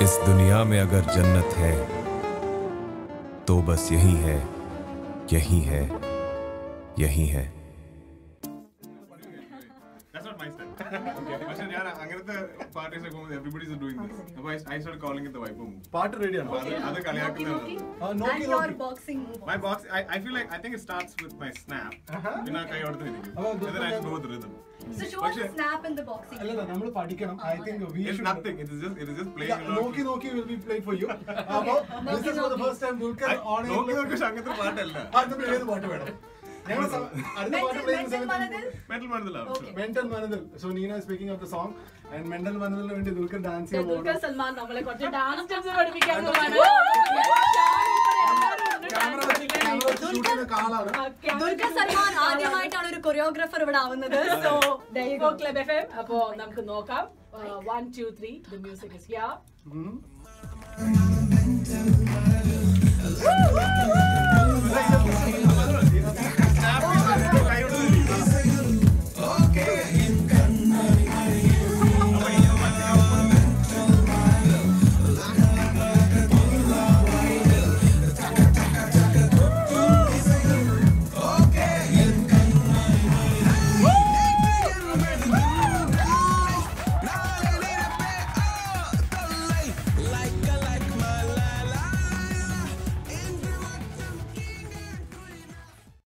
इस दुनिया में अगर जन्नत है तो बस यही है यही है यही है That's not my style. പക്ഷെ ഞാൻ അങ്ങനത്തെ പാർട്ടീസ് ഒക്കെ പോകുമ്പോൾ എവറിബഡീസ് ഡൂയിങ് ദിസ് അപ്പോൾ I start calling it the vibe move പാട്ട് റെഡിയാണോ അത് അത് കളിയാക്കുന്നതാണ് ആ, നോക്കി And your നോക്കി boxing move. My box, I, I feel like I think it starts with my snap. പിന്നെ ആ കൈ കൊടുത്ത് ഇരിക്കും. അപ്പൊ And then I go with rhythm. So show us പക്ഷേ the snap in the boxing. അല്ലല്ല നമ്മൾ പഠിക്കണം I think we it's nothing. It is just it is just playing along. നോക്കി നോക്കി will be play for you അപ്പോൾ this is for the first time Dulquer I- on നോക്കി നോക്കി പക്ഷെ അങ്ങനത്തെ പാട്ടല്ല അടുത്ത ഏത് പാട്ട് വേണം ഞങ്ങൾ അടുത്ത പാട്ട് Mental- പ്ലേ mental ചെയ്യുന്ന മനതിൽ? മെന്റൽ മനസ്സിലാവും Okay. Mental മനതിൽ so Neena speaking of the song and mental മനതിലിന് വേണ്ടി ദുൽഖർ ഡാൻസ് ചെയ്യാൻ ദുൽഖർ പോകുന്നു സൽമാൻ നമ്മളെ കുറച്ച് ഡാൻസ് സ്റ്റെപ്സ് പഠിപ്പിക്കാൻ പോവാണ് ക്യാമറ ക്യാമറ ഷൂട്ട് ചെയ്യുന്ന കാളാണ് ദുൽഖർ സൽമാൻ ആദ്യമായിട്ടാണ് ഒരു കൊറിയോഗ്രാഫർ ഇവിടെ ആവുന്നത് സോ ക്ലബ് എഫ് എം അപ്പോ നമുക്ക് നോക്കാം one two three the music is here ഉം.